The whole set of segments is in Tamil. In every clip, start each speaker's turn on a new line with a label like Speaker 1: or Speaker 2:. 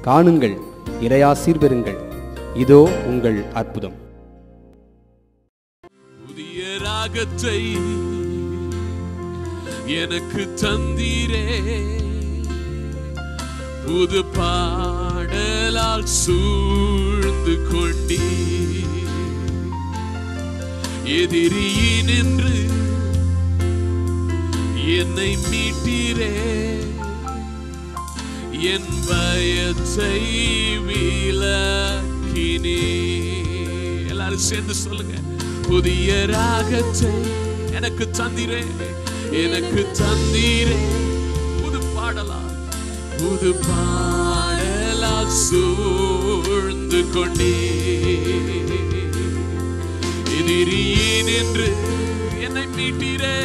Speaker 1: காணுங்கள் இறையாசீர் பெறுங்கள் இதோ உங்கள் அற்புதம்
Speaker 2: புதிய ராகத்தை எனக்கு தந்தீரே புது பாடலால் சூழ்ந்து கொண்டீ எதிரியினின்று என்னை மீட்டீரே என் பயத்தை விலக்கினே எல்லாரும் சேர்ந்து சொல்லுங்க புதிய ராகத்தை எனக்கு தந்திரே எனக்கு தந்தீரே புது பாடலா புது பாடலா சூழ்ந்து கொண்டே எதிரியின் என்று என்னை மீட்டீரே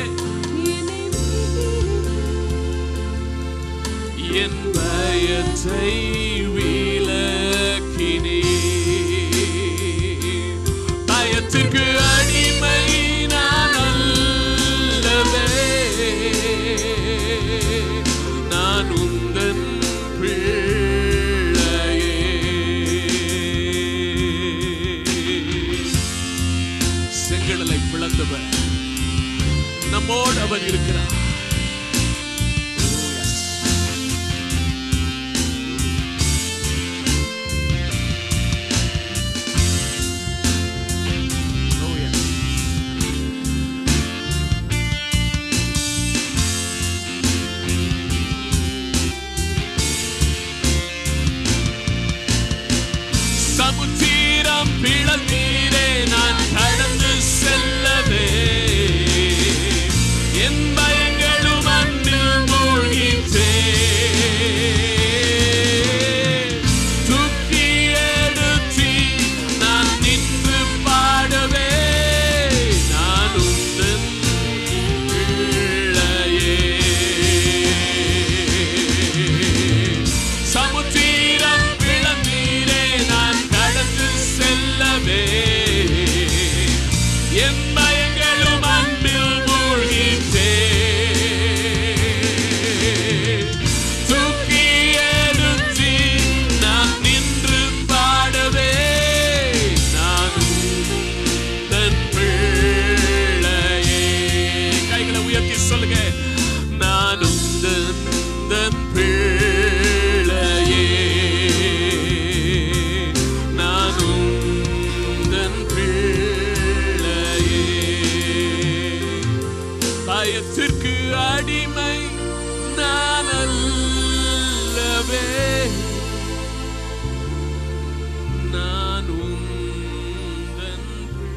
Speaker 2: என் பயத்தை விலக்கினே பயத்திற்கு அடிமை நான் அல்லவே நான் உந்தன் பிள்ளையே செங்கடலை பிளந்தவர் நம்மோடு அவர் இருக்கிறார் Oh, yes. Oh, yes. சமுத்திரம் பிளந்தீரே நான் கடந்து செல்லவே என் பயங்களும் அன்று மூழ்கிற்றே தூக்கி எடுத்தி நான் நின்று பாடவே நான் உந்தன் பிள்ளையே சமுத்திரம் பிளந்தீரே நான் கடந்து செல்லவே என் பயங்களும் அன்பில் மூழ்கிற்றே தூக்கி எடுத்தி நான் நின்று பாடவே நான் தன் பிள்ளையே கைகளை உயர்த்தி சொல்லுங்க நானும் தன் தன் பிள்ளையே நானும் தன் பிள்ளையே பயத்திற்கு அடிமை நான் அல்லவே நான் உந்தன்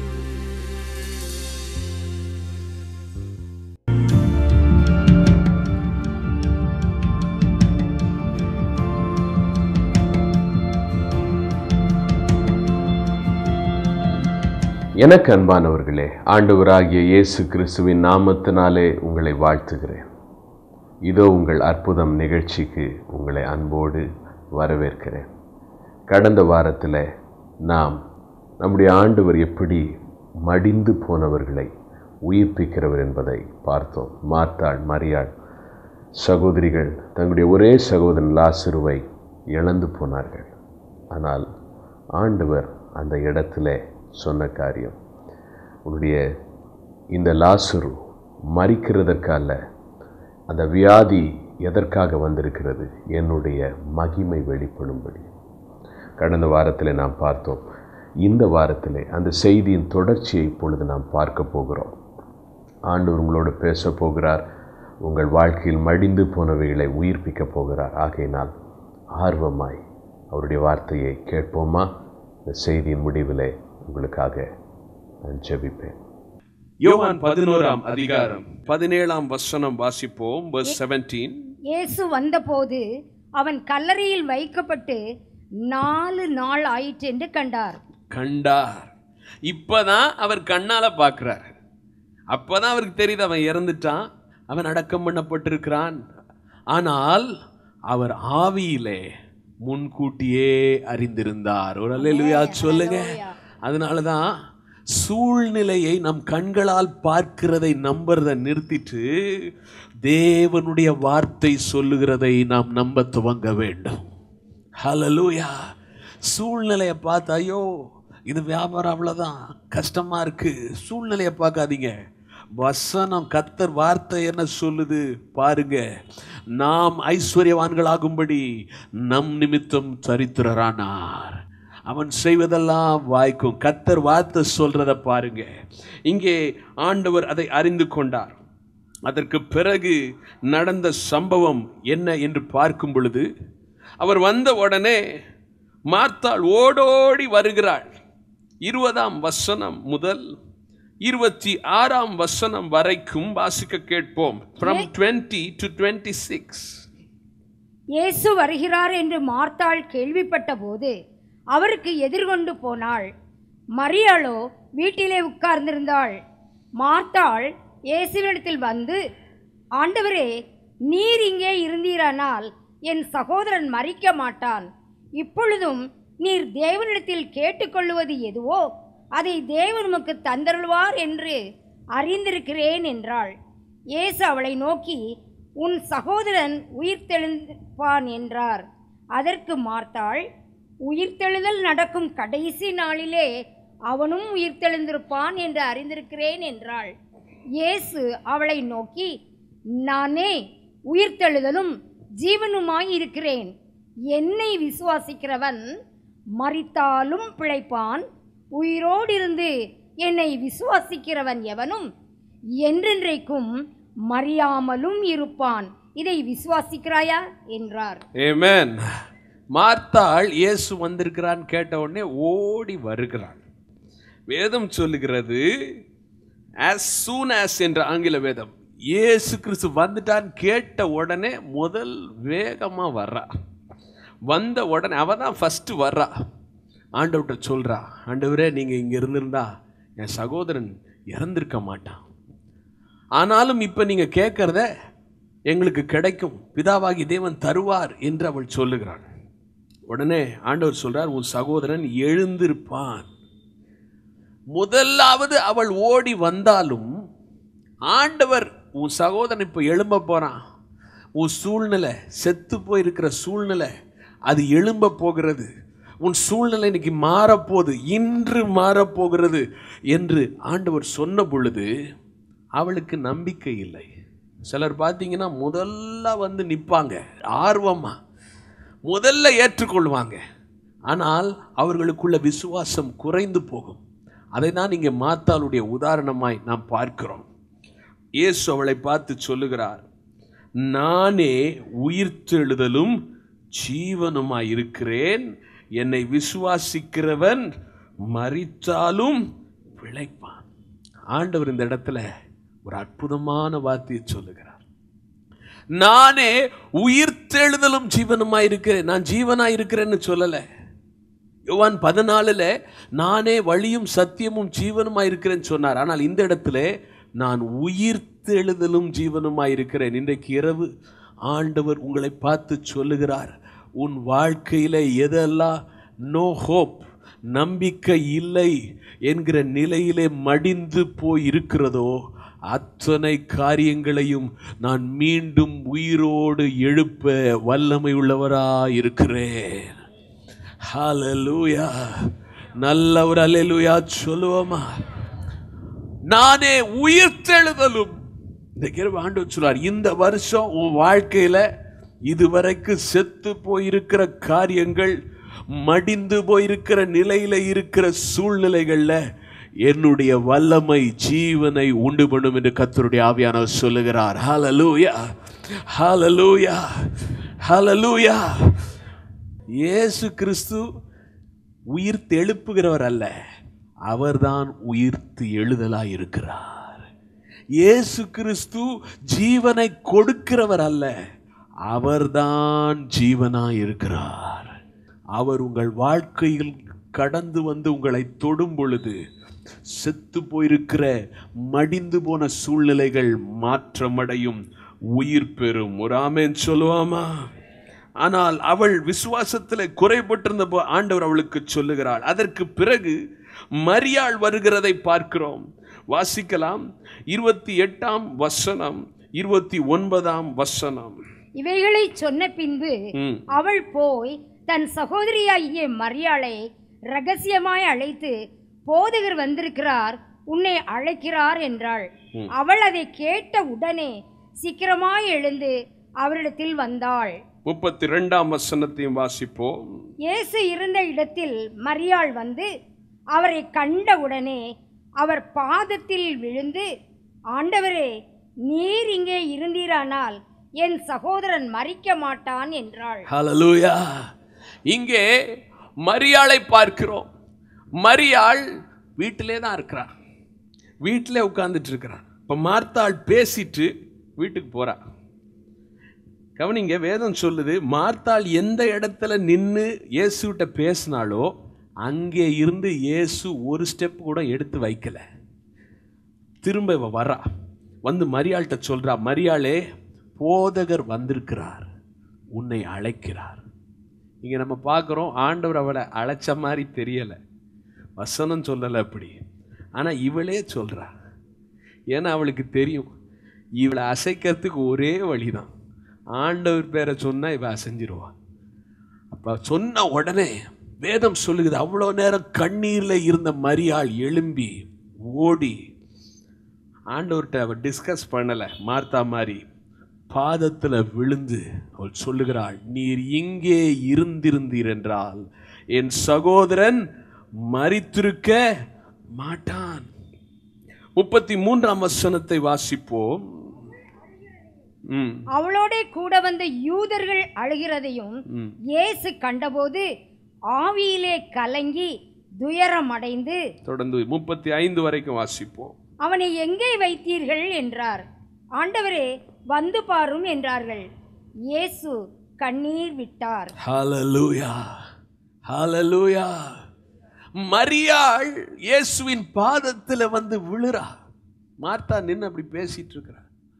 Speaker 3: எனக்கு அன்பானவர்களே ஆண்டவராகிய இயேசு கிறிஸ்துவின் நாமத்தினாலே உங்களை வாழ்த்துகிறேன் இதோ உங்கள் அற்புதம் நிகழ்ச்சிக்கு உங்களை அன்போடு வரவேற்கிறேன் கடந்த வாரத்தில் நாம் நம்முடைய ஆண்டவர் எப்படி மடிந்து போனவர்களை உயிர்ப்பிக்கிறவர் என்பதை பார்த்தோம் மார்த்தாள் மரியாள் சகோதரிகள் தங்களுடைய ஒரே சகோதரன் லாசருவை இழந்து போனார்கள் ஆனால் ஆண்டவர் அந்த இடத்துல சொன்ன காரியம் உன்னுடைய இந்த லாசுரு மறிக்கிறதற்கால அந்த வியாதி எதற்காக வந்திருக்கிறது என்னுடைய மகிமை வெளிப்படும்படி கடந்த வாரத்தில் நாம் பார்த்தோம் இந்த வாரத்தில் அந்த செய்தியின் தொடர்ச்சியை இப்பொழுது நாம் பார்க்க போகிறோம் ஆண்டவர் உங்களோடு பேச போகிறார் உங்கள் வாழ்க்கையில் மடிந்து போனவைகளை உயிர்ப்பிக்கப் போகிறார் ஆகையினால் ஆர்வமாய் அவருடைய வார்த்தையை கேட்போமா இந்த செய்தியின் முடிவிலே உங்களுக்காக நான் ஜெபிப்பேன்
Speaker 2: யோவான் பதினோராம் அதிகாரம் பதினேழாம் வசனம் வாசிப்போம் verse 17
Speaker 4: இயேசு வந்தபோது அவன் கல்லறையில் வைக்கப்பட்டு நாலு நாள் ஆயிற்று என்று கண்டார்
Speaker 2: கண்டார் இப்பதான் அவர் கண்ணால பார்க்கிறார் அப்பதான் அவருக்கு தெரியுது அவன் இறந்துட்டான் அவன் அடக்கம் பண்ணப்பட்டிருக்கிறான் ஆனால் அவர் ஆவியிலே முன்கூட்டியே அறிந்திருந்தார் ஒரு அல்லேலூயா சொல்லுங்க அதனால தான் சூழ்நிலையை நம் கண்களால் பார்க்கிறதை நம்புறதை நிறுத்திட்டு தேவனுடைய வார்த்தை சொல்லுகிறதை நாம் நம்ப துவங்க வேண்டும் ஹalleluya சூழ்நிலையை பார்த்து ஐயோ இது வியாபாரம் அவ்வளோதான் கஷ்டமா இருக்கு சூழ்நிலையை பார்க்காதீங்க வசனம் கத்தர் வார்த்தை என்ன சொல்லுது பாருங்க நாம் ஐஸ்வர்யவான்களாகும்படி நம் நிமித்தம் சரித்திரரானார் அவன் செய்வதெல்லாம் வாய்க்கும் கத்தர் வார்த்தை சொல்றத பாருங்க இங்கே ஆண்டவர் அதை அறிந்து கொண்டார் அதற்கு பிறகு நடந்த சம்பவம் என்ன என்று பார்க்கும் பொழுது அவர் வந்த உடனே மார்த்தாள் ஓடோடி வருகிறாள் இருபதாம் வசனம் முதல் இருபத்தி ஆறாம் வசனம் வரைக்கும் வாசிக்க கேட்போம் from twenty to twenty six
Speaker 4: இயேசு வருகிறார் என்று மார்த்தாள் கேள்விப்பட்ட போது அவருக்கு எதிர்கொண்டு போனாள் மரியாளோ வீட்டிலே உட்கார்ந்திருந்தாள் மார்த்தாள் இயேசுவினிடத்தில் வந்து ஆண்டவரே நீர் இங்கே இருந்தீரானால் என் சகோதரன் மறிக்க மாட்டான் இப்பொழுதும் நீர் தேவனிடத்தில் கேட்டுக்கொள்ளுவது எதுவோ அதை தேவன் உமக்கு தந்தருள்வார் என்று அறிந்திருக்கிறேன் என்றாள் இயேசு அவளை நோக்கி உன் சகோதரன் உயிர்த்தெழுந்திருப்பான் என்றார் அதற்கு மார்த்தாள் உயிர்த்தெழுதல் நடக்கும் கடைசி நாளிலே அவனும் உயிர்த்தெழுந்திருப்பான் என்று அறிந்திருக்கிறேன் என்றாள் இயேசு அவளை நோக்கி நானே உயிர்த்தெழுதலும் ஜீவனுமாய் இருக்கிறேன் என்னை விசுவாசிக்கிறவன் மரித்தாலும் பிழைப்பான் உயிரோடிருந்து என்னை விசுவாசிக்கிறவன் எவனும் என்றென்றைக்கும் மறியாமலும் இருப்பான் இதை விசுவாசிக்கிறாயா என்றார்
Speaker 2: ஏமேன் மார்த்தாள் இயேசு வந்திருக்கிறான்னு கேட்ட உடனே ஓடி வருகிறாள் வேதம் சொல்லுகிறது as soon as என்ற ஆங்கில வேதம் இயேசு கிறிஸ்து வந்துட்டான்னு கேட்ட உடனே முதல் வேகமா வர்றா வந்த உடனே அவ தான் ஃபர்ஸ்ட் வர்றா ஆண்டவர்கிட்ட சொல்றா ஆண்டவரே நீங்க இங்க இருந்திருந்தா என் சகோதரன் இறந்திருக்க மாட்டான் ஆனாலும் இப்ப நீங்க கேட்கறத எங்களுக்கு கிடைக்கும் பிதாவாகி தேவன் தருவார் என்று அவள் சொல்லுகிறாள் உடனே ஆண்டவர் சொல்றார் உன் சகோதரன் எழுந்திருப்பான் முதலாவது அவள் ஓடி வந்தாலும் ஆண்டவர் உன் சகோதரன் இப்போ எழும்ப போறான் உன் சூழ்நிலை செத்து போயிருக்கிற சூழ்நிலை அது எழும்ப போகிறது உன் சூழ்நிலை இன்னைக்கு மாறப்போகுது இன்று மாறப்போகிறது என்று ஆண்டவர் சொன்ன பொழுது அவளுக்கு நம்பிக்கை இல்லை சிலர் பார்த்தீங்கன்னா முதல்ல வந்து நிற்பாங்க ஆர்வமா முதல்ல ஏற்றுக்கொள்வாங்க ஆனால் அவர்களுக்குள்ள விசுவாசம் குறைந்து போகும் அதை தான் இங்கே மாத்தாளுடைய உதாரணமாய் நாம் பார்க்கிறோம் இயேசு அவளை பார்த்து சொல்லுகிறார் நானே உயிர்த்தெழுதலும் ஜீவனுமாய் இருக்கிறேன் என்னை விசுவாசிக்கிறவன் மரித்தாலும் பிழைப்பான் ஆண்டவர் இந்த இடத்துல ஒரு அற்புதமான வார்த்தையை சொல்லுகிறார் நானே உயிர்த்தெழுதலும் ஜீவனுமாய் இருக்கிறேன் நான் ஜீவனாய் இருக்கிறேன்னு சொல்லலை யோவான் பதினாலுல நானே வழியும் சத்தியமும் ஜீவனுமாய் இருக்கிறேன்னு சொன்னார் ஆனால் இந்த இடத்துல நான் உயிர்த்தெழுதலும் ஜீவனுமாய் இருக்கிறேன் இன்றைக்கு இரவு ஆண்டவர் உங்களை பார்த்து சொல்லுகிறார் உன் வாழ்க்கையில எதெல்லாம் நோ ஹோப் நம்பிக்கை இல்லை என்கிற நிலையிலே மடிந்து போய் இருக்கிறதோ அத்தனை காரியங்களையும் நான் மீண்டும் உயிரோடு எழுப்ப வல்லமை உள்ளவராய் இருக்கிறேன் ஹalleluya நல்ல ஒரு அல்லேலூயா சொல்லுவோமா நானே உயிர்த்தெழுதலும் இந்த கிருப ஆண்டவர் சொல்றார் இந்த வருஷம் உன் வாழ்க்கையில இதுவரைக்கும் செத்து போயிருக்கிற காரியங்கள் மடிந்து போயிருக்கிற நிலையில இருக்கிற சூழ்நிலைகள்ல என்னுடைய வல்லமை ஜீவனை உண்டு பண்ணும் என்று கத்தருடைய ஆவியானவர் சொல்லுகிறார் ஹalleluya ஹalleluya ஹalleluya இயேசு கிறிஸ்து உயிர்த்து எழுப்புகிறவர் அல்ல அவர்தான் உயிர்த்து எழுதலாய் இருக்கிறார் இயேசு கிறிஸ்து ஜீவனை கொடுக்கிறவர் அல்ல அவர்தான் ஜீவனாய் இருக்கிறார் அவர் உங்கள் வாழ்க்கையில் கடந்து வந்து உங்களை தொடும் பொழுது செத்து போயிருக்கிற மடிந்து போன சூழ்நிலைகள் மாற்றமடையும் உயிர் பெறும் ஒரு ஆமேன் சொல்லுவாமா ஆனால் அவள் விசுவாசத்தில் குறைபட்டிருந்த போ- ஆண்டவர் அவளுக்கு சொல்லுகிறாள் அதற்கு பிறகு மரியாள் வருகிறதை பார்க்கிறோம் வாசிக்கலாம் இருபத்தி எட்டாம் வசனம் இருபத்தி ஒன்பதாம் வசனம்
Speaker 4: இவைகளை சொன்ன பின்பு
Speaker 2: ம்.
Speaker 4: அவள் போய் தன் சகோதரியாகிய மரியாளை ரகசியமாய் அழைத்து போதகர் வந்திருக்கிறார் உன்னை அழைக்கிறார் என்றாள் அவள் அதை கேட்ட உடனே சீக்கிரமாய் எழுந்து அவரிடத்தில் வந்தாள்
Speaker 2: முப்பத்தி ரெண்டாம் வசனத்தையும் வாசிப்போம்
Speaker 4: இயேசு இருந்த இடத்தில் மரியாள் வந்து அவரை கண்டவுடனே அவர் பாதத்தில் விழுந்து ஆண்டவரே நீர் இங்கே இருந்தீரானால் என் சகோதரன் மறிக்க மாட்டான் என்றாள்
Speaker 2: ஹalleluya இங்கே மரியாளை பார்க்கிறோம் மரியாள் வீட்டிலே தான் இருக்கிறார் வீட்டிலே உட்கார்ந்துட்டு இருக்கிறார் இப்போ மார்த்தாள் பேசிட்டு வீட்டுக்கு போறா கவனிங்க வேதம் சொல்லுது மார்த்தாள் எந்த இடத்துல நின்று இயேசுகிட்ட பேசினாலோ அங்கே இருந்து இயேசு ஒரு ஸ்டெப் கூட எடுத்து வைக்கல திரும்ப இவ வரா வந்து மரியாள்கிட்ட சொல்றா மரியாளே போதகர் வந்திருக்கிறார் உன்னை அழைக்கிறார் இங்க நம்ம பார்க்குறோம் ஆண்டவர் அவளை அழைச்ச மாதிரி தெரியல வசனம் சொல்லலை அப்படி ஆனா இவளே சொல்றா ஏன்னா அவளுக்கு தெரியும் இவளை அசைக்கிறதுக்கு ஒரே வழிதான் ஆண்டவர் பேரை சொன்னா இவ அசைஞ்சிருவா அப்ப சொன்ன உடனே வேதம் சொல்லுகிறது அவ்வளோ நேரம் கண்ணீர்ல இருந்த மரியாள் எழும்பி ஓடி ஆண்டவர்கிட்ட அவள் டிஸ்கஸ் பண்ணலை மார்த்தா மாதிரி பாதத்தில் விழுந்து அவள் சொல்லுகிறாள் நீர் இங்கே இருந்திருந்தீர் என்றால் என் சகோதரன் மரித்திருக்க மாட்டான் முப்பத்தி மூன்றாம் வசனத்தை வாசிப்போம் ம்
Speaker 4: அவளோட கூட வந்த யூதர்கள் அழுகிறதையும்
Speaker 2: ம்
Speaker 4: இயேசு கண்டபோது ஆவியிலே கலங்கி துயரமடைந்து
Speaker 2: தொடர்ந்து முப்பத்தி ஐந்து வரைக்கும் வாசிப்போம்
Speaker 4: அவனை எங்கே வைத்தீர்கள் என்றார் ஆண்டவரே வந்து பாரும் என்றார்கள் இயேசு கண்ணீர் விட்டார்
Speaker 2: ஹalleluya ஹalleluya மரியாள் இயேசுவின் பாதத்தில் வந்து விழுறா மார்த்தா நின்று அப்படி பேசிட்டு இருக்கிறா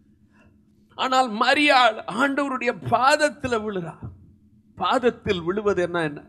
Speaker 2: ஆனால் மரியாள் ஆண்டவருடைய பாதத்தில் விழுறா பாதத்தில் விழுவது என்ன என்ன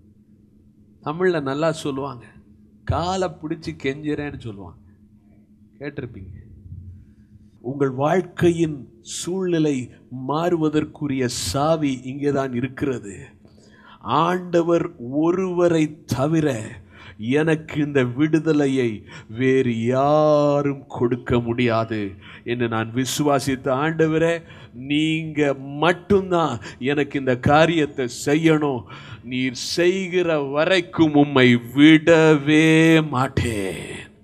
Speaker 2: தமிழ்ல நல்லா சொல்லுவாங்க காலை பிடிச்சி கெஞ்சுறேன்னு சொல்லுவாங்க கேட்டிருப்பீங்க உங்கள் வாழ்க்கையின் சூழ்நிலை மாறுவதற்குரிய சாவி இங்கேதான் இருக்கிறது ஆண்டவர் ஒருவரை தவிர எனக்கு இந்த விடுதலையை வேறு யாரும் கொடுக்க முடியாது என்று நான் விசுவாசித்த ஆண்டவரே நீங்க மட்டும்தான் எனக்கு இந்த காரியத்தை செய்யணும் நீர் செய்கிற வரைக்கும் உம்மை விடவே மாட்டேன்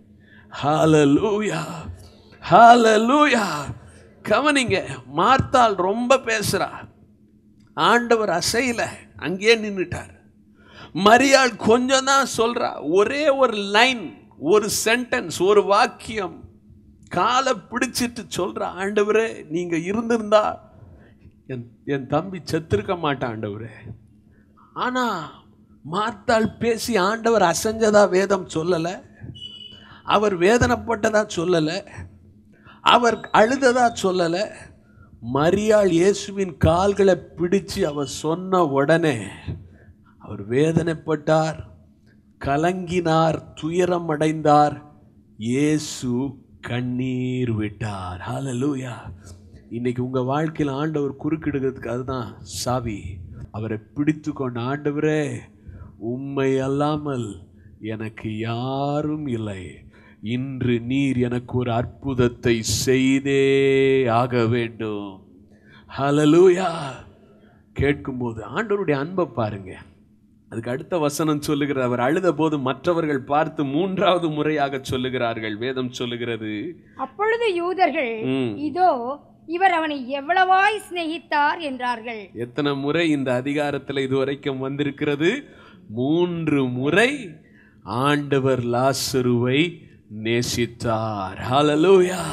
Speaker 2: ஹalleluya ஹalleluya கவனிங்க மார்த்தாள் ரொம்ப பேசுறா ஆண்டவர் அசையல அங்கேயே நின்னுட்டார் மரியாள் கொஞ்சம் தான் சொல்றா ஒரே ஒரு லைன் ஒரு சென்டென்ஸ் ஒரு வாக்கியம் காலை பிடிச்சிட்டு சொல்றா ஆண்டவரே நீங்க இருந்திருந்தா என் என் தம்பி செத்திருக்க மாட்டான் ஆண்டவரே ஆனா மார்த்தாள் பேசி ஆண்டவர் அசைஞ்சதா வேதம் சொல்லலை அவர் வேதனைப்பட்டதா சொல்லலை அவர் அழுததா சொல்லலை மரியாள் இயேசுவின் கால்களை பிடிச்சு அவர் சொன்ன உடனே அவர் வேதனைப்பட்டார் கலங்கினார் துயரம் அடைந்தார் இயேசு கண்ணீர் விட்டார் ஹalleluya இன்னைக்கு உங்க வாழ்க்கையில் ஆண்டவர் குறுக்கிடுகிறதுக்கு அதுதான் சாவி அவரை பிடித்து கொண்ட ஆண்டவரே உம்மை அல்லாமல் எனக்கு யாரும் இல்லை இன்று நீர் எனக்கு ஒரு அற்புதத்தை செய்தே ஆக வேண்டும் ஹalleluya கேட்கும்போது ஆண்டவருடைய அன்பை பாருங்க அதுக்கு அடுத்த வசனம் சொல்லுகிறது அவர் அழுத போது மற்றவர்கள் பார்த்து மூன்றாவது முறையாக சொல்லுகிறார்கள் வேதம் சொல்லுகிறது
Speaker 4: அப்பொழுது யூதர்கள்
Speaker 2: ம்.
Speaker 4: இதோ இவர் அவனை எவ்வளவாய் சிநேகித்தார் என்றார்கள்
Speaker 2: எத்தனை முறை இந்த அதிகாரத்தில் இதுவரைக்கும் வந்திருக்கிறது மூன்று முறை ஆண்டவர் லாசருவை நேசித்தார் ஹalleluya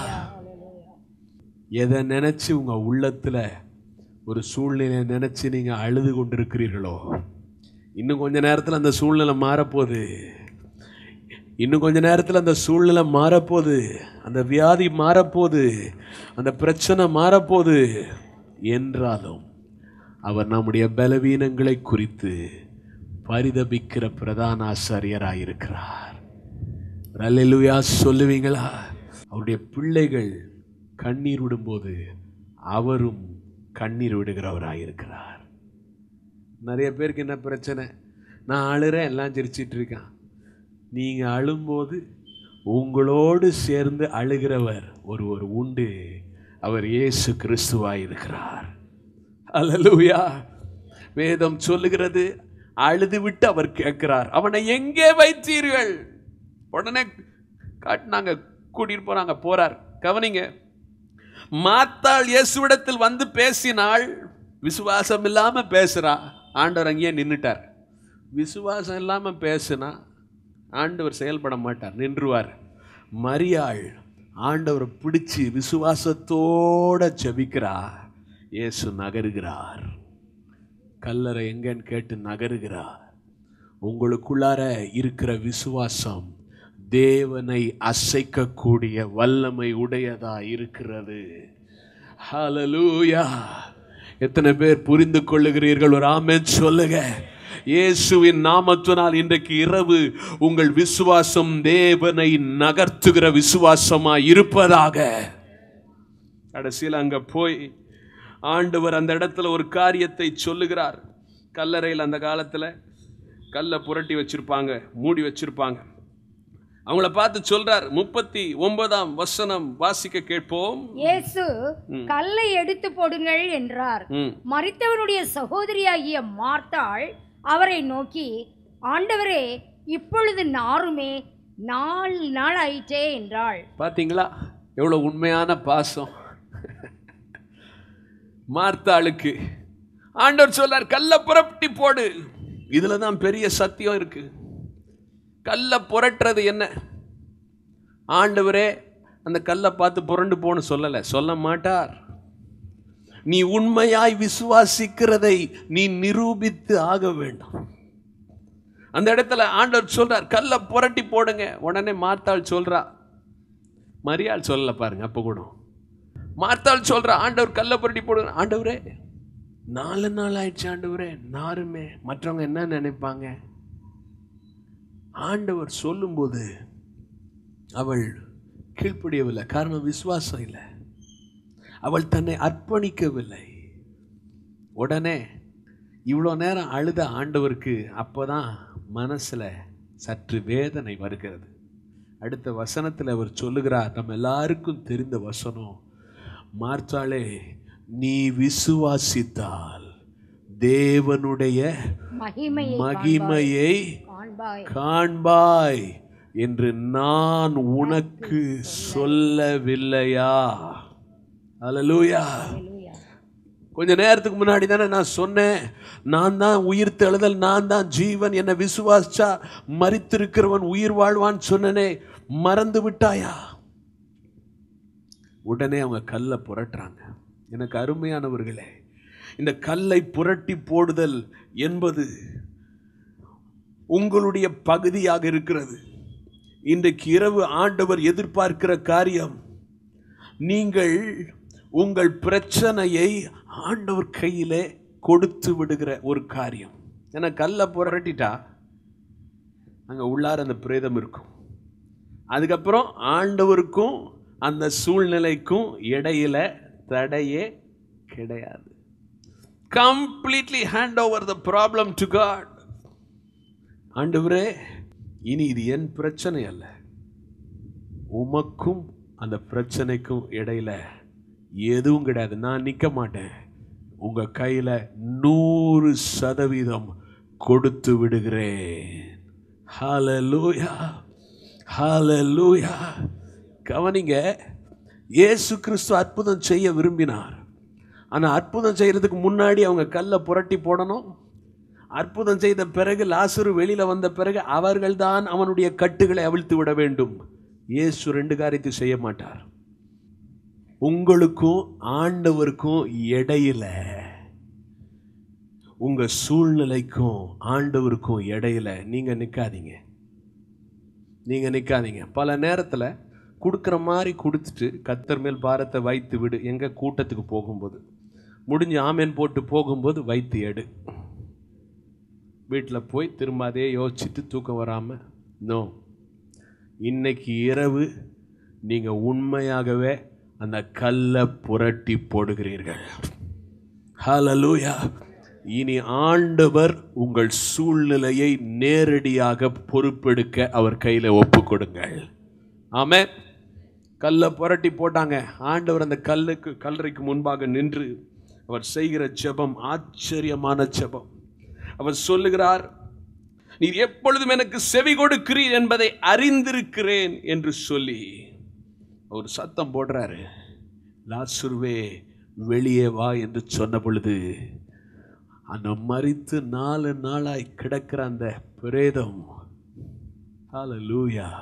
Speaker 2: எதை நினைச்சு உங்க உள்ளத்துல ஒரு சூழ்நிலையை நினைச்சு நீங்க அழுது கொண்டிருக்கிறீர்களோ இன்னும் கொஞ்ச நேரத்தில் அந்த சூழ்நிலை மாறப்போகுது இன்னும் கொஞ்ச நேரத்தில் அந்த சூழ்நிலை மாறப்போகுது அந்த வியாதி மாறப்போகுது அந்த பிரச்சனை மாறப்போகுது என்றாலும் அவர் நம்முடைய பலவீனங்களை குறித்து பரிதபிக்கிற பிரதான ஆசாரியராக இருக்கிறார் அல்லேலூயா சொல்லுவீங்களா அவருடைய பிள்ளைகள் கண்ணீர் விடும்போது அவரும் கண்ணீர் விடுகிறவராக இருக்கிறார் நிறைய பேருக்கு என்ன பிரச்சனை நான் அழுறேன் எல்லாம் சிரிச்சிட்டு இருக்கான் நீங்கள் அழும்போது உங்களோடு சேர்ந்து அழுகிறவர் ஒருவர் உண்டு அவர் இயேசு கிறிஸ்துவாய் இருக்கிறார் அல்லேலூயா வேதம் சொல்லுகிறது அழுது விட்டு அவர் கேட்கிறார் அவனை எங்கே வைத்தீர்கள் உடனே காட்டினாங்க கூட்டிட்டு போறாங்க போறார் கவனிங்க மாத்தாள் இயேசுவிடத்தில் வந்து பேசினாள் விசுவாசம் இல்லாம பேசுறா ஆண்டவர் அங்கேயே நின்னுட்டார் விசுவாசம் இல்லாம பேசுனா ஆண்டவர் செயல்பட மாட்டார் நின்றுவார் மரியாள் ஆண்டவரை பிடிச்சு விசுவாசத்தோட ஜெபிக்கிறா இயேசு நகருகிறார் கல்லறை எங்கன்னு கேட்டு நகருகிறார் உங்களுக்குள்ளார இருக்கிற விசுவாசம் தேவனை அசைக்கக்கூடிய வல்லமை உடையதா இருக்கிறது ஹalleluya எத்தனை பேர் புரிந்து கொள்ளுகிறீர்கள் ஒரு ஆமென் சொல்லுங்க இயேசுவின் நாமத்தினால் இன்றைக்கு இரவு உங்கள் விசுவாசம் தேவனை நகர்த்துகிற விசுவாசமா இருப்பதாக கடைசியில் அங்க போய் ஆண்டவர் அந்த இடத்துல ஒரு காரியத்தை சொல்லுகிறார் கல்லறையில் அந்த காலத்துல கல்லை புரட்டி வச்சிருப்பாங்க மூடி வச்சிருப்பாங்க அவங்கள பார்த்து சொல்றார் முப்பத்தி ஒன்பதாம் வசனம் வாசிக்க கேட்போம்
Speaker 4: இயேசு கல்லை எடுத்து போடுங்கள் என்றார்
Speaker 2: ம்.
Speaker 4: மரித்தவனுடைய சகோதரியாகிய மார்த்தாள் அவரை நோக்கி ஆண்டவரே இப்பொழுது நாருமே நாலு நாள் ஆயிற்றே என்றாள்
Speaker 2: பாத்தீங்களா எவ்வளவு உண்மையான பாசம் மார்த்தாளுக்கு ஆண்டவர் சொல்றார் கல்லை புரட்டி போடு இதுல தான் பெரிய சத்தியம் இருக்கு கல்லை புரட்டுறது என்ன ஆண்டவரே அந்த கல்லை பார்த்து புரண்டு போன்னு சொல்லலை சொல்ல மாட்டார் நீ உண்மையாய் விசுவாசிக்கிறதை நீ நிரூபித்து ஆக வேண்டும் அந்த இடத்துல ஆண்டவர் சொல்றார் கல்லை புரட்டி போடுங்க உடனே மார்த்தாள் சொல்றா மரியாள் சொல்லல பாருங்க அப்ப கூட மார்த்தாள் சொல்றா ஆண்டவர் கல்லை புரட்டி போடுங்க ஆண்டவரே நாலு நாள் ஆயிடுச்சு ஆண்டவரே நாருமே மற்றவங்க என்ன நினைப்பாங்க ஆண்டவர் சொல்லும்போது அவள் கீழ்ப்படியவில்லை காரணம் விசுவாசம் இல்லை அவள் தன்னை அர்ப்பணிக்கவில்லை உடனே இவ்வளோ நேரம் அழுத ஆண்டவருக்கு அப்போதான் மனசுல சற்று வேதனை வருகிறது அடுத்த வசனத்தில் அவர் சொல்லுகிறார் நம்ம எல்லாருக்கும் தெரிந்த வசனம் மார்த்தாளே நீ விசுவாசித்தால் தேவனுடைய
Speaker 4: மகிமையை
Speaker 2: மகிமையை
Speaker 4: காண்பாய்
Speaker 2: காண்பாய் என்று நான் உனக்கு சொல்லவில்லையா அல்லேலூயா
Speaker 4: ஹalleluya.
Speaker 2: கொஞ்ச நேரத்துக்கு முன்னாடி தானே நான் சொன்னேன் நான் தான் உயிர் தெழுதல் நான் தான் ஜீவன் என்னை விசுவாசிச்சா மரித்திருக்கிறவன் உயிர் வாழ்வான்னு சொன்னனே மறந்து விட்டாயா உடனே அவங்க கல்லை புரட்டுறாங்க எனக்கு அருமையானவர்களே இந்த கல்லை புரட்டி போடுதல் என்பது உங்களுடைய பகுதியாக இருக்கிறது இன்றைக்கு இரவு ஆண்டவர் எதிர்பார்க்கிற காரியம் நீங்கள் உங்கள் பிரச்சனையை ஆண்டவர் கையிலே கொடுத்து விடுகிற ஒரு காரியம் ஏன்னா கல்லை புரட்டிட்டா அங்கே உள்ளார அந்த பிரேதம் இருக்கும் அதுக்கப்புறம் ஆண்டவருக்கும் அந்த சூழ்நிலைக்கும் இடையில தடையே கிடையாது completely hand over the problem to God ஆண்டவரே இனி இது என் பிரச்சனை அல்ல உமக்கும் அந்த பிரச்சனைக்கும் இடையில எதுவும் கிடையாது நான் நிற்க மாட்டேன் உங்க கையில நூறு சதவீதம் கொடுத்து விடுகிறேன் ஹalleluya ஹalleluya கவனிங்க இயேசு கிறிஸ்து அற்புதம் செய்ய விரும்பினார் ஆனால் அற்புதம் செய்யறதுக்கு முன்னாடி அவங்க கல்லை புரட்டி போடணும் அற்புதம் செய்த பிறகு லாசரு வெளியில வந்த பிறகு அவர்கள்தான் அவனுடைய கட்டுகளை அவிழ்த்து விட வேண்டும் இயேசு ரெண்டு காரியத்தை செய்ய மாட்டார் உங்களுக்கும் ஆண்டவருக்கும் இடையில உங்க சூழ்நிலைக்கும் ஆண்டவருக்கும் இடையில நீங்க நிக்காதீங்க நீங்க நிக்காதீங்க பல நேரத்துல கொடுக்குற மாதிரி கொடுத்துட்டு கத்தர் மேல் பாரத்தை வைத்து விடு எங்க கூட்டத்துக்கு போகும்போது முடிஞ்சு ஆமேன் போட்டு போகும்போது வைத்து எடு வீட்டில் போய் திரும்ப அதே யோசிச்சுட்டு தூக்கம் வராமல் நோ இன்னைக்கு இரவு நீங்கள் உண்மையாகவே அந்த கல்லை புரட்டி போடுகிறீர்கள் ஹalleluya இனி ஆண்டவர் உங்கள் சூழ்நிலையை நேரடியாக பொறுப்பெடுக்க அவர் கையில் ஒப்பு கொடுங்கள் ஆமே கல்லை புரட்டி போட்டாங்க ஆண்டவர் அந்த கல்லுக்கு கல்லறைக்கு முன்பாக நின்று அவர் செய்கிற ஜெபம் ஆச்சரியமான ஜெபம் அவர் சொல்லுகிறார் நீர் எப்பொழுதும் எனக்கு செவி கொடுக்கிறீர் என்பதை அறிந்திருக்கிறேன் என்று சொல்லி ஒரு சத்தம் போடுறாரு லாசுருவே வெளியே வா என்று சொன்ன பொழுது அந்த மறித்து நாலு நாளாய் கிடக்கிற அந்த பிரேதம் ஹalleluya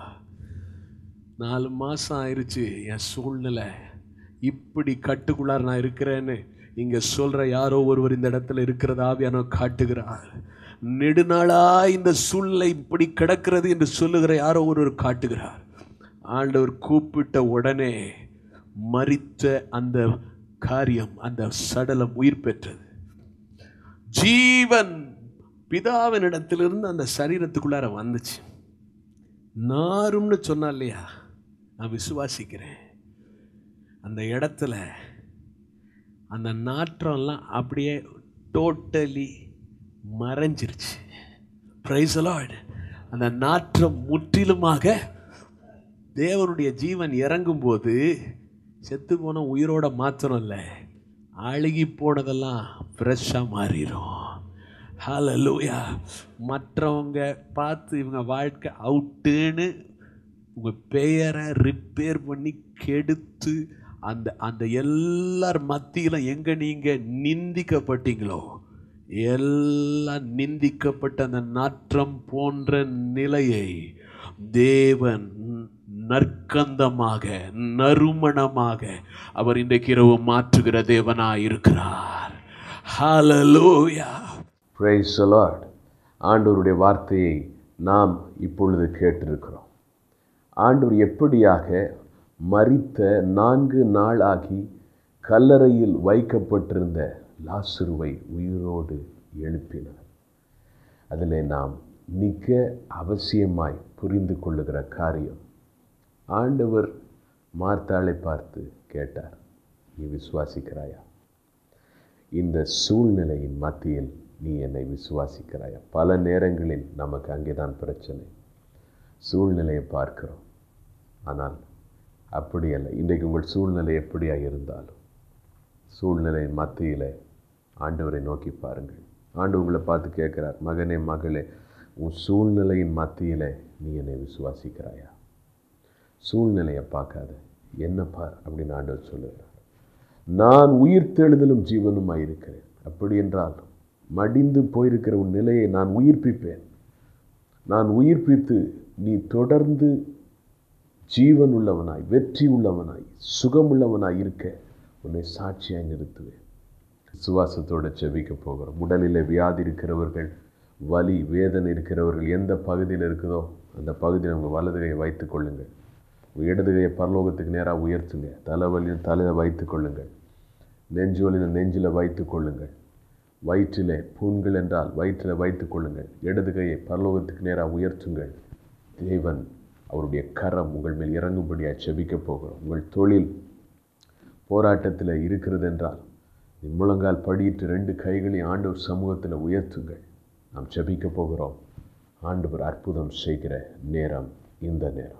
Speaker 2: நாலு மாதம் ஆயிருச்சு என் சூழ்நிலை இப்படி கட்டுக்குள்ளார் நான் இருக்கிறேன்னு இங்கே சொல்கிற யாரோ ஒருவர் இந்த இடத்துல இருக்கிறதாவியானோ காட்டுகிறார் நெடுநாளா இந்த சூழ்நிலை இப்படி கிடக்கிறது என்று சொல்லுகிற யாரோ ஒருவர் காட்டுகிறார் ஆண்டவர் கூப்பிட்ட உடனே மரித்த அந்த காரியம் அந்த சடலம் உயிர் பெற்றது ஜீவன் பிதாவினிடத்திலிருந்து அந்த சரீரத்துக்குள்ளார வந்துச்சு நாரும்னு சொன்னா இல்லையா நான் விசுவாசிக்கிறேன் அந்த இடத்துல அந்த நாற்றம்லாம் அப்படியே டோட்டலி மறைஞ்சிருச்சு பிரைஸ் லார்ட் அந்த நாற்றம் முற்றிலுமாக தேவனுடைய ஜீவன் இறங்கும்போது செத்து போன உயிரோட மாத்திரம் இல்லை அழுகி போனதெல்லாம் ஃப்ரெஷ்ஷாக மாறிடும் ஹalleluya மற்றவங்க பார்த்து இவங்க வாழ்க்கை அவுட்டுன்னு உங்கள் பெயரை ரிப்பேர் பண்ணி கெடுத்து அந்த அந்த எல்லார் மத்தியிலும் எங்கே நீங்கள் நிந்திக்கப்பட்டீங்களோ எல்லாம் நிந்திக்கப்பட்ட அந்த நாற்றம் போன்ற நிலையை தேவன் நற்கந்தமாக நறுமணமாக அவர் இன்றைக்கு இரவு மாற்றுகிற தேவனாய் இருக்கிறார் ஹalleluya
Speaker 3: பிரைஸ் லார்ட் ஆண்டவருடைய வார்த்தையை நாம் இப்பொழுது கேட்டிருக்கிறோம் ஆண்டவர் எப்படியாக மரித்த நான்கு நாளாகி கல்லறையில் வைக்கப்பட்டிருந்த லாசுருவை உயிரோடு எழுப்பினார் அதில் நாம் மிக அவசியமாய் புரிந்து கொள்ளுகிற காரியம் ஆண்டவர் மார்த்தாளை பார்த்து கேட்டார் நீ விசுவாசிக்கிறாயா இந்த சூழ்நிலையின் மத்தியில் நீ என்னை விசுவாசிக்கிறாயா பல நேரங்களில் நமக்கு அங்கே தான் பிரச்சனை சூழ்நிலையை பார்க்கிறோம் ஆனால் அப்படி அல்ல இன்றைக்கு உங்கள் சூழ்நிலை எப்படியாக இருந்தாலும் சூழ்நிலையின் மத்தியில் ஆண்டவரை நோக்கி பாருங்கள் ஆண்டு உங்களை பார்த்து கேட்குறார் மகனே மகளே உன் சூழ்நிலையின் மத்தியில் நீ என்னை விசுவாசிக்கிறாயா சூழ்நிலையை பார்க்காத என்ன பார் அப்படின்னு ஆண்டவர் சொல்லுகிறார் நான் உயிர்த்தெழுதலும் ஜீவனுமாய் இருக்கிறேன் அப்படி என்றால் மடிந்து போயிருக்கிற உன் நிலையை நான் உயிர்ப்பிப்பேன் நான் உயிர்ப்பித்து நீ தொடர்ந்து ஜீவன் உள்ளவனாய் வெற்றி உள்ளவனாய் சுகமுள்ளவனாய் இருக்க உன்னை சாட்சியாய் நிறுத்துவேன் விசுவாசத்தோட செபிக்க போகிறோம் உடலில் வியாதி இருக்கிறவர்கள் வலி வேதனை இருக்கிறவர்கள் எந்த பகுதியில் இருக்குதோ அந்த பகுதியில் உங்கள் வலது கையை வைத்துக் கொள்ளுங்கள் உங்கள் இடது கையை பரலோகத்துக்கு நேராக உயர்த்துங்க தலைவலியில் தலையில் வைத்துக் கொள்ளுங்கள் நெஞ்சு வலியில் நெஞ்சில் வைத்துக் கொள்ளுங்கள் வயிற்றிலே புண்கள் என்றால் வயிற்றில் வைத்துக் கொள்ளுங்கள் இடது கையை பரலோகத்துக்கு நேராக உயர்த்துங்கள் தேவன் அவருடைய கரம் உங்கள் மேல் இறங்கும்படியாக செபிக்க போகிறோம் உங்கள் தொழில் போராட்டத்தில் இருக்கிறது என்றால் நீ முழங்கால் படியிட்டு ரெண்டு கைகளையும் ஆண்டவர் சமூகத்தில் உயர்த்துங்கள் நாம் செபிக்க போகிறோம் ஆண்டவர் அற்புதம் செய்கிற நேரம் இந்த நேரம்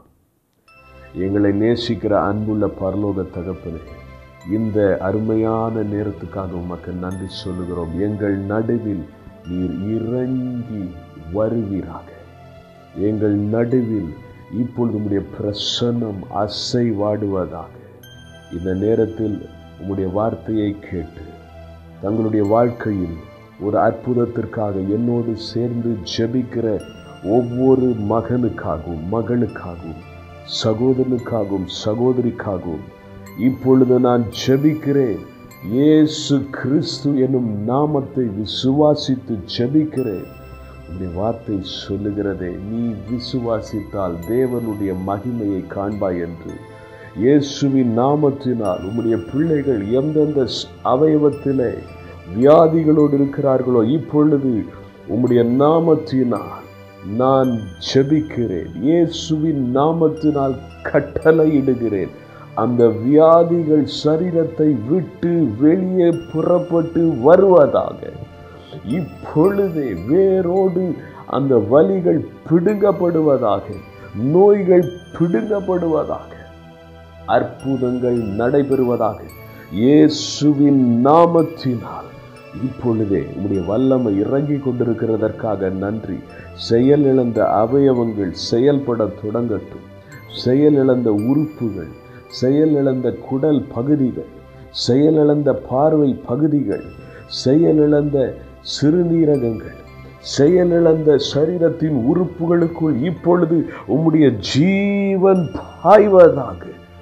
Speaker 3: எங்களை நேசிக்கிற அன்புள்ள பரலோக தகப்பனே இந்த அருமையான நேரத்துக்காக உமக்கு நன்றி சொல்லுகிறோம் எங்கள் நடுவில் நீர் இறங்கி வருவீராக எங்கள் நடுவில் இப்பொழுது உம்முடைய பிரசன்னம் அசைவாடுவதாக இந்த நேரத்தில் உம்முடைய வார்த்தையை கேட்டு தங்களுடைய வாழ்க்கையில் ஒரு அற்புதத்திற்காக என்னோடு சேர்ந்து ஜெபிக்கிற ஒவ்வொரு மகனுக்காகவும் மகளுக்காகவும் சகோதரனுக்காகவும் சகோதரிக்காகவும் இப்பொழுது நான் ஜெபிக்கிறேன் இயேசு கிறிஸ்து என்னும் நாமத்தை விசுவாசித்து ஜெபிக்கிறேன் உடைய வார்த்தை சொல்லுகிறதே நீ விசுவாசித்தால் தேவனுடைய மகிமையை காண்பாய் என்று இயேசுவின் நாமத்தினால் உம்முடைய பிள்ளைகள் எந்தெந்த ஸ்- அவயவத்திலே வியாதிகளோடு இருக்கிறார்களோ இப்பொழுது உம்முடைய நாமத்தினால் நான் ஜெபிக்கிறேன் இயேசுவின் நாமத்தினால் கட்டளையிடுகிறேன் அந்த வியாதிகள் சரீரத்தை விட்டு வெளியே புறப்பட்டு வருவதாக இப்பொழுதே வேரோடு அந்த வலிகள் பிடுங்கப்படுவதாக நோய்கள் பிடுங்கப்படுவதாக அற்புதங்கள் நடைபெறுவதாக இயேசுவின் நாமத்தினால் இப்பொழுதே உம்முடைய வல்லமை இறங்கி கொண்டிருக்கிறதற்காக நன்றி செயலிழந்த அவயவங்கள் செயல்பட தொடங்கட்டும் செயலிழந்த உறுப்புகள் செயலிழந்த குடல் பகுதிகள் செயலிழந்த பார்வை பகுதிகள் செயலிழந்த சிறுநீரகங்கள் செயலிழந்த சரீரத்தின் உறுப்புகளுக்குள் இப்பொழுது உம்முடைய ஜீவன் பாய்வதாக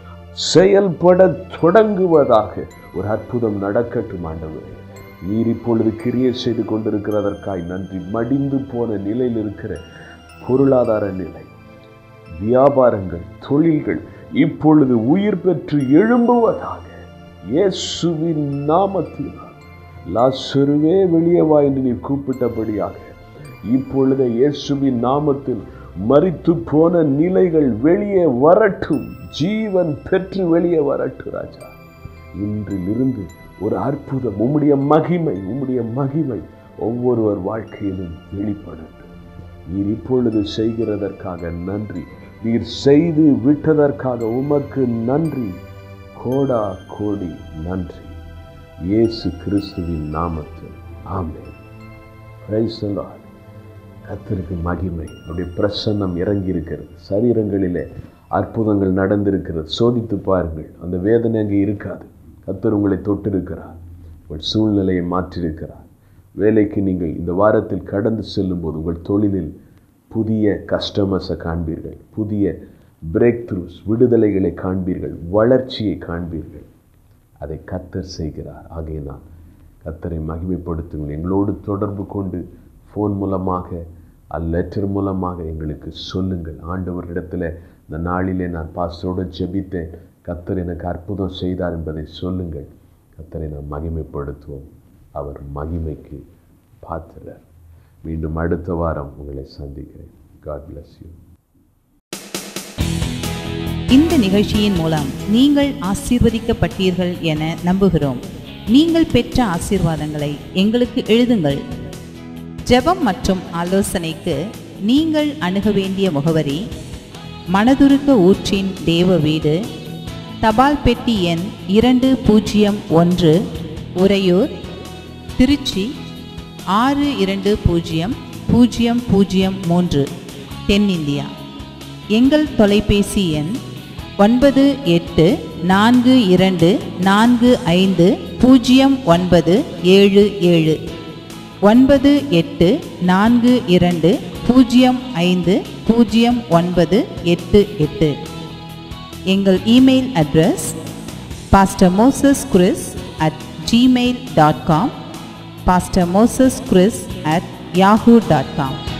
Speaker 3: செயல்பட தொடங்குவதாக ஒரு அற்புதம் நடக்கட்டும் ஆண்டவரே நீர் இப்பொழுது கிரியை செய்து கொண்டிருக்கிறதற்காய் நன்றி மடிந்து போன நிலையில் இருக்கிற பொருளாதார நிலை வியாபாரங்கள் தொழில்கள் இப்பொழுது உயிர் பெற்று எழும்புவதாக இயேசுவின் நாமத்தினால் லாசருவே வெளியே வா என்று நீர் கூப்பிட்டபடியாக இப்பொழுது இயேசுவின் நாமத்தில் மரித்து போன நிலைகள் வெளியே வரட்டும் ஜீவன் பெற்று வெளியே வரட்டும் ராஜா இன்றிலிருந்து ஒரு அற்புதம் உம்முடைய மகிமை உம்முடைய மகிமை ஒவ்வொருவர் வாழ்க்கையிலும் வெளிப்படட்டும் நீர் இப்பொழுது செய்கிறதற்காக நன்றி நீர் செய்து விட்டதற்காக உமக்கு நன்றி கோடா கோடி நன்றி இயேசு கிறிஸ்துவின் நாமத்தில் ஆமென் Praise the Lord. கர்த்தருக்கு மகிமை அவருடைய பிரசன்னம் இறங்கி இருக்கிறது சரீரங்களிலே அற்புதங்கள் நடந்திருக்கிறது சோதித்து பாருங்கள் அந்த வேதனை அங்கே இருக்காது கர்த்தர் உங்களை தொட்டிருக்கிறார் உங்கள் சூழ்நிலையை மாற்றியிருக்கிறார் வேலைக்கு நீங்கள் இந்த வாரத்தில் கடந்து செல்லும்போது உங்கள் தொழிலில் புதிய கஸ்டமர்ஸை காண்பீர்கள் புதிய பிரேக் த்ரூஸ் விடுதலைகளை காண்பீர்கள் வளர்ச்சியை காண்பீர்கள் அதை கத்தர் செய்கிறார் ஆகையினால் கத்தரை மகிமைப்படுத்துங்கள் எங்களோடு தொடர்பு கொண்டு ஃபோன் மூலமாக அல்ல லெட்டர் மூலமாக எங்களுக்கு சொல்லுங்கள் ஆண்டவரிடத்தில் இந்த நாளிலே நான் பாஸ்டரோடு ஜெபித்தேன் கத்தர் எனக்கு அற்புதம் செய்தார் என்பதை சொல்லுங்கள் கத்தரை நாம் மகிமைப்படுத்துவோம் அவர் மகிமைக்கு பாத்திரர் மீண்டும் அடுத்த வாரம் உங்களை சந்திக்கிறேன் காட் bless யூ
Speaker 5: இந்த நிகழ்ச்சியின் மூலம் நீங்கள் ஆசீர்வதிக்கப்பட்டீர்கள் என நம்புகிறோம் நீங்கள் பெற்ற ஆசீர்வாதங்களை எங்களுக்கு எழுதுங்கள் ஜெபம் மற்றும் ஆலோசனைக்கு நீங்கள் அணுக வேண்டிய முகவரி மனதுருக்க ஊற்றின் தேவ வீடு தபால் பெட்டி எண் இரண்டு பூஜ்ஜியம் ஒன்று உறையூர் திருச்சி ஆறு இரண்டு பூஜ்ஜியம் பூஜ்ஜியம் பூஜ்ஜியம் மூன்று தென்னிந்தியா எங்கள் தொலைபேசி எண் ஒன்பது எட்டு நான்கு இரண்டு நான்கு ஐந்து பூஜ்ஜியம் ஒன்பது ஏழு ஏழு ஒன்பது எட்டு நான்கு இரண்டு பூஜ்ஜியம் ஐந்து பூஜ்ஜியம் ஒன்பது எட்டு எட்டு எங்கள் email address pastor Moses Chris at Gmail dot com pastor Moses Chris at Yahoo dot com